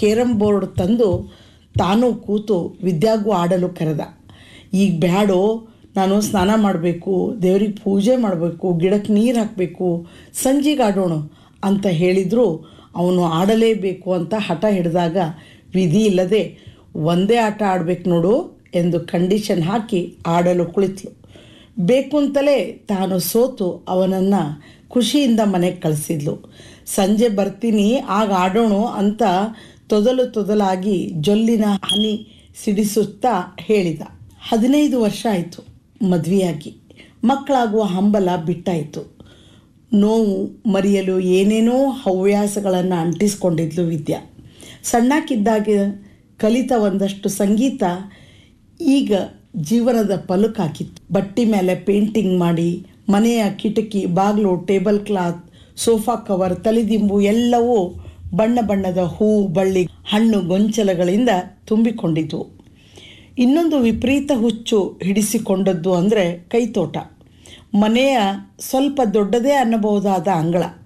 carrom board ತಂದು ತಾನು ಕೂತು ವಿದ್ಯಾಗೂ ಆಡಲು ಕರೆದ ಈಗ ಬ್ಯಾಡೋ ನಾನು ಸ್ನಾನ ಮಾಡಬೇಕು ದೇವ್ರಿಗೆ ಪೂಜೆ ಮಾಡಬೇಕು ಗಿಡಕ್ಕೆ ನೀರು ಹಾಕಬೇಕು ಸಂಜೆಗೆ ಆಡೋಣ ಅಂತ ಹೇಳಿದರೂ ಅವನು ಆಡಲೇಬೇಕು ಅಂತ ಹಠ ಹಿಡಿದಾಗ ವಿಧಿ ಇಲ್ಲದೆ ಒಂದೇ ಆಟ ಆಡ್ಬೇಕು ನೋಡು ಎಂದು ಕಂಡೀಷನ್ ಹಾಕಿ ಆಡಲು ಕುಳಿತಳು ಬೇಕು ಅಂತಲೇ ತಾನು ಸೋತು ಅವನನ್ನು ಖುಷಿಯಿಂದ ಮನೆಗೆ ಕಳಿಸಿದ್ಲು ಸಂಜೆ ಬರ್ತೀನಿ ಆಗ ಆಡೋಣ ಅಂತ ತೊದಲು ತೊದಲಾಗಿ ಜೊಲ್ಲಿನ ಹನಿ ಸಿಡಿಸುತ್ತಾ ಹೇಳಿದ ಹದಿನೈದು ವರ್ಷ ಆಯಿತು ಮದುವೆಯಾಗಿ ಮಕ್ಕಳಾಗುವ ಹಂಬಲ ಬಿಟ್ಟಾಯಿತು ನೋವು ಮರೆಯಲು ಏನೇನೋ ಹವ್ಯಾಸಗಳನ್ನು ಅಂಟಿಸ್ಕೊಂಡಿದ್ಲು ವಿದ್ಯಾ ಸಣ್ಣಕ್ಕಿದ್ದಾಗ ಕಲಿತ ಒಂದಷ್ಟು ಸಂಗೀತ ಈಗ ಜೀವನದ ಪಲುಕಾಕಿತ್ತು ಬಟ್ಟೆ ಮೇಲೆ ಪೇಂಟಿಂಗ್ ಮಾಡಿ ಮನೆಯ ಕಿಟಕಿ ಬಾಗಿಲು ಟೇಬಲ್ ಕ್ಲಾತ್ ಸೋಫಾ ಕವರ್ ತಲೆದಿಂಬು ಎಲ್ಲವೂ ಬಣ್ಣ ಬಣ್ಣದ ಹೂ ಬಳ್ಳಿ ಹಣ್ಣು ಗೊಂಚಲಗಳಿಂದ ತುಂಬಿಕೊಂಡಿದ್ವು ಇನ್ನೊಂದು ವಿಪರೀತ ಹುಚ್ಚು ಹಿಡಿಸಿಕೊಂಡದ್ದು ಅಂದರೆ ಕೈತೋಟ ಮನೆಯ ಸ್ವಲ್ಪ ದೊಡ್ಡದೇ ಅನ್ನಬಹುದಾದ ಅಂಗಳ